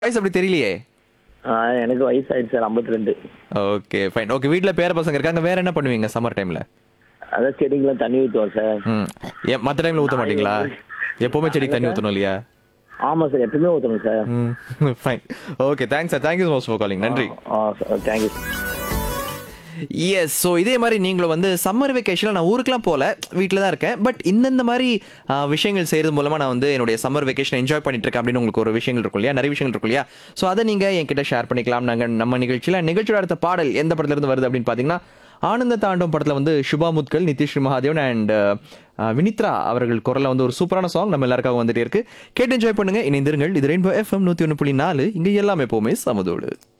வயசு அப்படி தெரியலையே ஆ, எனக்கு வயசாயிடுச்சு சார் ஐம்பத்தி ரெண்டு ஓகே ஃபைன் ஓகே வீட்ல பேர பசங்க இருக்காங்க வேற என்ன பண்ணுவீங்க சம்மர் டைம்ல அதான் செடிக்கெல்லாம் தண்ணி ஊற்றுவோம் சார் ம் ஏன் மற்ற டைம்ல ஊத்த மாட்டீங்களா எப்பவுமே செடிக்கு தண்ணி ஊத்தணும் இல்லையா ஆமாம் சார் எப்பவுமே ஊற்றணும் சார் ம் fine okay thanks sir thank you so much for calling நன்றி ஆ சார் தேங்க்யூ எஸ் ஸோ இதே மாதிரி நீங்களும் வந்து சம்மர் வெக்கேஷனில் நான் ஊருக்குலாம் போகல வீட்டில் தான் இருக்கேன் பட் இந்தந்த மாதிரி ஆ, விஷயங்கள் செய்கிறது மூலமாக நான் வந்து என்னுடைய சம்மர் வெக்கேஷன் என்ஜாய் பண்ணிட்டு இருக்கேன் அப்படின்னு உங்களுக்கு ஒரு விஷயங்கள் இருக்கும் இல்லையா நிறைய விஷயங்கள் இருக்கும் இல்லையா ஸோ அதை நீங்கள் என்கிட்ட ஷேர் பண்ணிக்கலாம் நாங்கள் நம்ம நிகழ்ச்சியில் நிகழ்ச்சியோட அடுத்த பாடல் எந்த படத்துல இருந்து வருது அப்படின்னு பார்த்தீங்கன்னா ஆனந்த தாண்டம் படத்தில் வந்து சுபா முத்கல் நிதிஷ் மகாதேவன் அண்ட் வினித்ரா அவர்கள் குரலில் வந்து ஒரு சூப்பரான சாங் நம்ம எல்லாருக்காக வந்துட்டே இருக்கு கேட்டு என்ஜாய் பண்ணுங்க இணைந்திருங்கள் இது ரெயின்போ எஃப்எம் நூற்றி ஒன்று புள்ளி நாலு இங்கே எல்லாமே எப்போவுமே சமதோடு